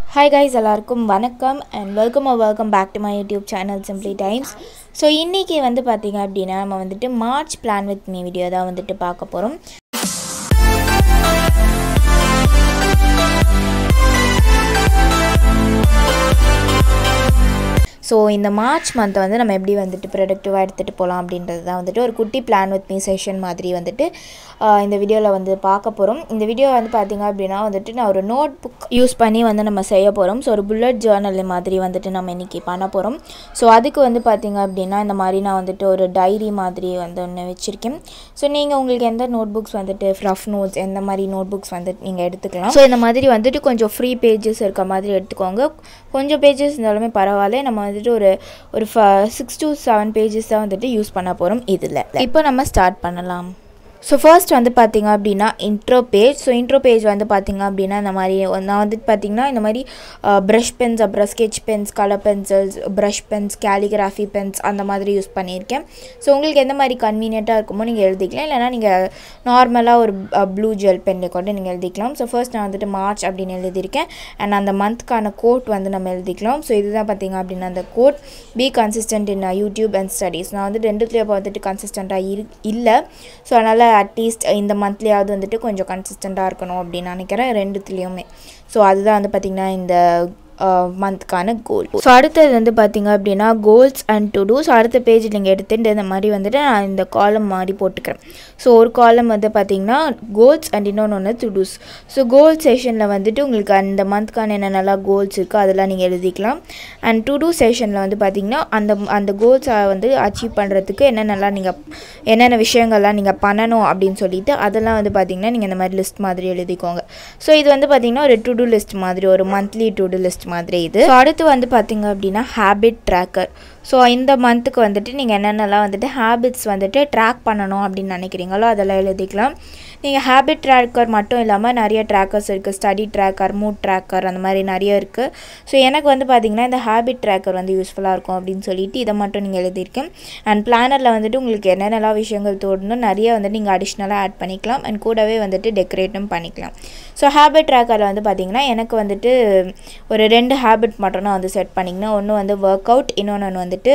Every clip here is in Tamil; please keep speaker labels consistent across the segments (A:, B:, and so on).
A: ஹாய் கைஸ் எல்லாருக்கும் வணக்கம் and welcome or welcome back to my YouTube channel simply times so இன்றைக்கி வந்து பார்த்திங்க அப்படின்னா நம்ம வந்துட்டு March plan with me video தான் வந்துட்டு பார்க்க போகிறோம் ஸோ இந்த மார்ச் மந்த்தை வந்து நம்ம எப்படி வந்துட்டு ப்ரொடக்டிவாக எடுத்துகிட்டு போகலாம் அப்படின்றது தான் வந்துட்டு ஒரு குட்டி பிளான் வித் மீ செஷன் மாதிரி வந்துட்டு ஆஹ், இந்த வீடியோவில் வந்து பார்க்க போகிறோம் இந்த வீடியோ வந்து பார்த்திங்க அப்படின்னா வந்துட்டு நான் ஒரு நோட் புக் யூஸ் பண்ணி வந்து நம்ம செய்ய போகிறோம் ஸோ ஒரு புல்லட் ஜேர்னல் மாதிரி வந்துட்டு நம்ம இன்றைக்கி பண்ண போகிறோம் ஸோ அதுக்கு வந்து பார்த்திங்க அப்படின்னா இந்த மாதிரி நான் வந்துட்டு ஒரு டைரி மாதிரி வந்து ஒன்று வச்சுருக்கேன் ஸோ நீங்கள் உங்களுக்கு எந்த நோட் புக்ஸ் வந்துட்டு ரஃப் நோட்ஸ் எந்த மாதிரி நோட் புக்ஸ் வந்துட்டு நீங்கள் எடுத்துக்கலாம் ஸோ இந்த மாதிரி வந்துட்டு கொஞ்சம் ஃப்ரீ பேஜஸ் இருக்க மாதிரி எடுத்துக்கோங்க கொஞ்சம் பேஜஸ் இருந்தாலுமே பரவாயில்ல நம்ம வந்துட்டு ஒரு ஒரு சிக்ஸ் டு செவன் பேஜஸ் தான் வந்துட்டு யூஸ் பண்ண போகிறோம் இதில் இப்போ நம்ம ஸ்டார்ட் பண்ணலாம் ஸோ ஃபர்ஸ்ட் வந்து பார்த்தீங்க அப்படின்னா intro page so intro page வந்து பார்த்தீங்க அப்படின்னா இந்த மாதிரி நான் வந்துட்டு பார்த்தீங்கன்னா இந்த மாதிரி ப்ரஷ் பென்ஸ் அப்புறம் sketch pens colour pencils brush pens calligraphy pens அந்த மாதிரி யூஸ் பண்ணியிருக்கேன் ஸோ உங்களுக்கு எந்த மாதிரி கன்வீனியண்ட்டாக இருக்குமோ நீங்கள் எழுதிக்கலாம் இல்லைனா நீங்கள் நார்மலாக ஒரு ப்ளூ ஜெல் பென்னை கொண்டு நீங்கள் எழுதிக்கலாம் ஸோ ஃபர்ஸ்ட் நான் வந்துட்டு மார்ச் அப்படின்னு எழுதியிருக்கேன் அண்ட் அந்த மந்த்க்கான கோட் வந்து நம்ம எழுதிக்கலாம் ஸோ இதுதான் பார்த்தீங்க அப்படின்னா அந்த quote be consistent in YouTube and studies நான் வந்து ரெண்டுத்துலேயும் வந்துட்டு கன்சிஸ்டண்ட்டாக இரு இல்லை ஸோ அதனால் அட்லீஸ்ட் இந்த மந்த்லேயாவது வந்துட்டு கொஞ்சம் கன்சிஸ்டண்ட்டாக இருக்கணும் அப்படின்னு நினைக்கிறேன் ரெண்டுத்துலேயுமே ஸோ அதுதான் வந்து பார்த்திங்கன்னா இந்த மந்த்க்கான கோல் ஸோ அடுத்தது வந்து பார்த்திங்க அப்படின்னா goals and to do so அடுத்த பேஜ் நீங்கள் எடுத்துட்டு இந்த மாதிரி வந்துட்டு நான் இந்த காலம் மாதிரி போட்டுக்கிறேன் ஸோ ஒரு காலம் வந்து பார்த்திங்கன்னா கோல்ஸ் அண்ட் இன்னொன்று ஒன்று டு டூஸ் ஸோ கோல் செஷனில் வந்துட்டு உங்களுக்கு அந்த மந்த்க்கான என்னென்னலாம் கோல்ஸ் இருக்கோ அதெல்லாம் நீங்கள் எழுதிக்கலாம் அண்ட் டு டூ செஷனில் வந்து பார்த்திங்கன்னா அந்த அந்த கோல்ஸை வந்து அச்சீவ் பண்ணுறதுக்கு என்னென்னலாம் நீங்கள் என்னென்ன விஷயங்கள்லாம் நீங்கள் பண்ணணும் அப்படின்னு சொல்லிட்டு அதெல்லாம் வந்து பார்த்திங்கன்னா நீங்கள் இந்த மாதிரி லிஸ்ட் மாதிரி எழுதிக்கோங்க ஸோ இது வந்து பார்த்திங்கன்னா ஒரு டு டூ லிஸ்ட் மாதிரி ஒரு மந்த்லி டு டூ லிஸ்ட் மாதிரி இது ஸோ அடுத்து வந்து பார்த்திங்க அப்படின்னா ஹேபிட் ட்ராக்கர் ஸோ இந்த மந்த்துக்கு வந்துட்டு நீங்கள் என்னென்னலாம் வந்துட்டு ஹேபிட்ஸ் வந்துட்டு ட்ராக் பண்ணணும் அப்படின்னு நினைக்கிறீங்களோ அதெல்லாம் எழுதிக்கலாம் நீங்கள் ஹேபிட் ட்ராக்கர் மட்டும் இல்லாமல் நிறைய ட்ராக்கர்ஸ் இருக்குது ஸ்டடி ட்ராக்கர் மூட் ட்ராக்கர் அந்த மாதிரி நிறைய இருக்குது ஸோ எனக்கு வந்து பார்த்திங்கன்னா இந்த ஹேபிட் ட்ராக்கர் வந்து யூஸ்ஃபுல்லாக இருக்கும் அப்படின்னு சொல்லிட்டு இதை மட்டும் நீங்கள் எழுதியிருக்கேன் அண்ட் பிளானரில் வந்துட்டு உங்களுக்கு என்னென்னலாம் விஷயங்கள் தோணுதோ நிறைய வந்துட்டு நீங்கள் அடிஷ்னலாக ஆட் பண்ணிக்கலாம் அண்ட் கூடவே வந்துட்டு டெக்கரேட்டும் பண்ணிக்கலாம் ஸோ ஹேபிட் ட்ராக்கரில் வந்து பார்த்திங்கன்னா எனக்கு வந்துட்டு ஒரு ரெண்டு ஹேபிட் மட்டும் நான் வந்து செட் பண்ணிங்கன்னா ஒன்று வந்து ஒர்க் அவுட் இன்னொன்று வந்துட்டு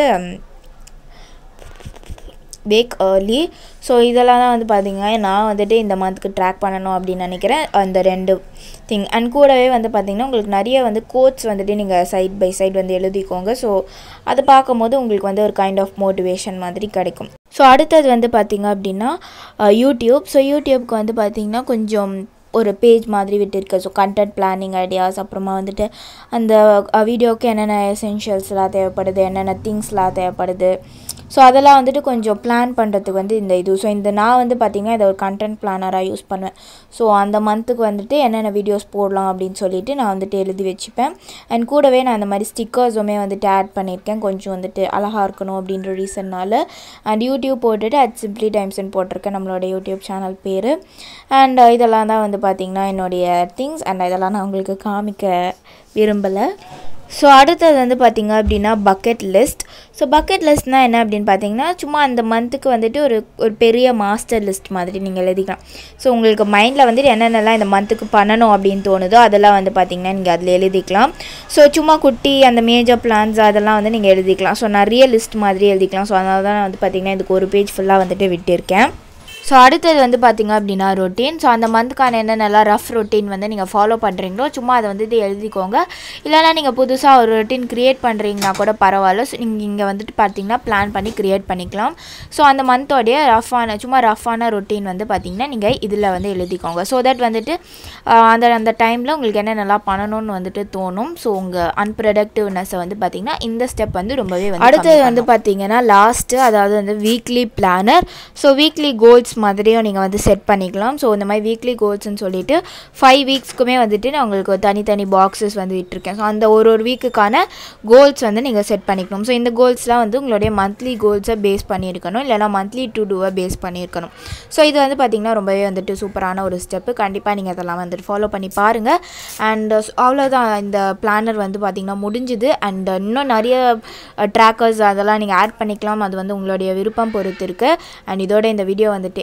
A: வேக் ஏர்லி ஸோ இதெல்லாம் தான் வந்து பார்த்திங்கன்னா நான் வந்துட்டு இந்த மந்த்துக்கு ட்ராக் பண்ணணும் அப்படின்னு நினைக்கிறேன் அந்த ரெண்டு திங் அண்ட் கூடவே வந்து பார்த்திங்கன்னா உங்களுக்கு நிறைய வந்து கோட்ஸ் வந்துட்டு நீங்கள் சைட் பை சைட் வந்து எழுதிக்கோங்க ஸோ அதை பார்க்கும்போது உங்களுக்கு வந்து ஒரு கைண்ட் ஆஃப் மோட்டிவேஷன் மாதிரி கிடைக்கும் ஸோ அடுத்தது வந்து பார்த்திங்க அப்படின்னா யூடியூப் ஸோ யூடியூப்க்கு வந்து பார்த்திங்கன்னா கொஞ்சம் ஒரு பேஜ் மாதிரி விட்டுருக்கு ஸோ கண்டென்ட் பிளானிங் ஐடியாஸ் அப்புறமா வந்துட்டு அந்த வீடியோவுக்கு என்னென்ன எசென்ஷியல்ஸ்லாம் தேவைப்படுது என்னென்ன திங்ஸ்லாம் தேவைப்படுது ஸோ அதெல்லாம் வந்துட்டு கொஞ்சம் பிளான் பண்ணுறதுக்கு வந்து இந்த இது ஸோ இந்த நான் வந்து பார்த்திங்கன்னா இதை ஒரு கண்டென்ட் பிளானராக யூஸ் பண்ணுவேன் ஸோ அந்த மந்த்துக்கு வந்துட்டு என்னென்ன வீடியோஸ் போடலாம் அப்படின்னு சொல்லிட்டு நான் வந்துட்டு எழுதி வச்சுப்பேன் அண்ட் கூடவே நான் இந்த மாதிரி ஸ்டிக்கர்ஸுமே வந்துட்டு ஆட் பண்ணியிருக்கேன் கொஞ்சம் வந்துட்டு அழகாக இருக்கணும் அப்படின்ற ரீசன்னால அண்ட் யூடியூப் போட்டுட்டு அட் சிம்ப்ளி டைம்ஸ்னு போட்டிருக்கேன் நம்மளோட யூடியூப் சேனல் பேர் அண்ட் இதெல்லாம் தான் வந்து பார்த்திங்கன்னா என்னுடைய திங்ஸ் அண்ட் இதெல்லாம் நான் உங்களுக்கு காமிக்க விரும்பலை ஸோ அடுத்தது வந்து பார்த்திங்க அப்படின்னா பக்கெட் லிஸ்ட் ஸோ பக்கெட் லிஸ்ட்னால் என்ன அப்படின்னு பார்த்தீங்கன்னா சும்மா அந்த மந்த்துக்கு வந்துட்டு ஒரு ஒரு பெரிய மாஸ்டர் லிஸ்ட் மாதிரி நீங்கள் எழுதிக்கலாம் ஸோ உங்களுக்கு மைண்டில் வந்துட்டு என்னென்னலாம் இந்த மந்த்துக்கு பண்ணணும் அப்படின்னு தோணுதோ அதெல்லாம் வந்து பார்த்திங்கன்னா நீங்கள் அதில் எழுதிக்கலாம் ஸோ சும்மா குட்டி அந்த மேஜர் பிளான்ஸ் அதெல்லாம் வந்து நீங்கள் எழுதிக்கலாம் ஸோ நிறைய லிஸ்ட் மாதிரி எழுதிக்கலாம் ஸோ அதனால தான் நான் வந்து பார்த்திங்கன்னா இதுக்கு ஒரு பேஜ் ஃபுல்லாக வந்துட்டு விட்டிருக்கேன் ஸோ அடுத்தது வந்து பார்த்திங்க அப்படின்னா ரொட்டீன் ஸோ அந்த மந்த்துக்கான என்னென்னலாம் ரஃப் ரொட்டீன் வந்து நீங்கள் ஃபாலோ பண்ணுறீங்களோ சும்மா அதை வந்து இது எழுதிக்கோங்க இல்லைனா நீங்கள் புதுசாக ஒரு ரொட்டீன் க்ரியேட் பண்ணுறீங்கன்னா கூட பரவாயில்ல ஸோ நீங்கள் இங்கே வந்துட்டு பார்த்தீங்கன்னா பிளான் பண்ணி க்ரியேட் பண்ணிக்கலாம் ஸோ அந்த மந்தோடைய ரஃப்பான சும்மா ரஃப்பான ரொட்டீன் வந்து பார்த்திங்கன்னா நீங்கள் இதில் வந்து எழுதிக்கோங்க ஸோ தட் வந்துட்டு ஆஹ், அந்த அந்த டைமில் உங்களுக்கு என்னென்னலாம் பண்ணணும்னு வந்துட்டு தோணும் ஸோ உங்கள் அன்ப்ரொடக்டிவ்னஸை வந்து பார்த்திங்கன்னா இந்த ஸ்டெப் வந்து ரொம்பவே வந்து அடுத்தது வந்து பார்த்தீங்கன்னா லாஸ்ட்டு அதாவது வந்து weekly planner so weekly goals மாதிரியும் நீங்கள் வந்து செட் பண்ணிக்கலாம் ஸோ இந்த மாதிரி வீக்லி கோல்ஸ்னு சொல்லிட்டு ஃபைவ் வீக்ஸ்க்குமே வந்துட்டு நான் உங்களுக்கு தனித்தனி பாக்ஸஸ் வந்து விட்டுருக்கேன் ஸோ அந்த ஒரு ஒரு வீக்குக்கான கோல்ஸ் வந்து நீங்கள் செட் பண்ணிக்கணும் ஸோ இந்த கோல்ஸ்லாம் வந்து உங்களுடைய மந்த்லி கோல்ஸை பேஸ் பண்ணியிருக்கணும் இல்லைனா மந்த்லி டு டூவை பேஸ் பண்ணியிருக்கணும் ஸோ இது வந்து பார்த்திங்கன்னா ரொம்பவே வந்துட்டு சூப்பரான ஒரு ஸ்டெப்பு கண்டிப்பாக நீங்கள் அதெல்லாம் வந்துட்டு ஃபாலோ பண்ணி பாருங்கள் அண்ட் அவ்வளோதான் இந்த பிளானர் வந்து பார்த்திங்கன்னா முடிஞ்சுது அண்ட் இன்னும் நிறைய ட்ராக்கர்ஸ் அதெல்லாம் நீங்கள் ஆட் பண்ணிக்கலாம் அது வந்து உங்களுடைய விருப்பம் பொறுத்து இருக்குது அண்ட் இதோட இந்த வீடியோ வந்துட்டு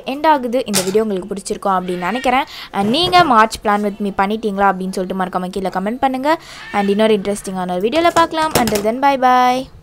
A: இங்கே எண்ட் ஆகுது இந்த வீடியோ உங்களுக்கு பிடிச்சிருக்கோம் அப்படின்னு நினைக்கிறேன் அண்ட் நீங்கள் மார்ச் பிளான் வித் மீ பண்ணிட்டீங்களா அப்படின்னு சொல்லிட்டு மறக்காம கீழே கமெண்ட் பண்ணுங்கள் அண்ட் இன்னொரு இன்ட்ரெஸ்டிங்கான ஒரு வீடியோவில் பார்க்கலாம் அண்ட் தென் பை பாய்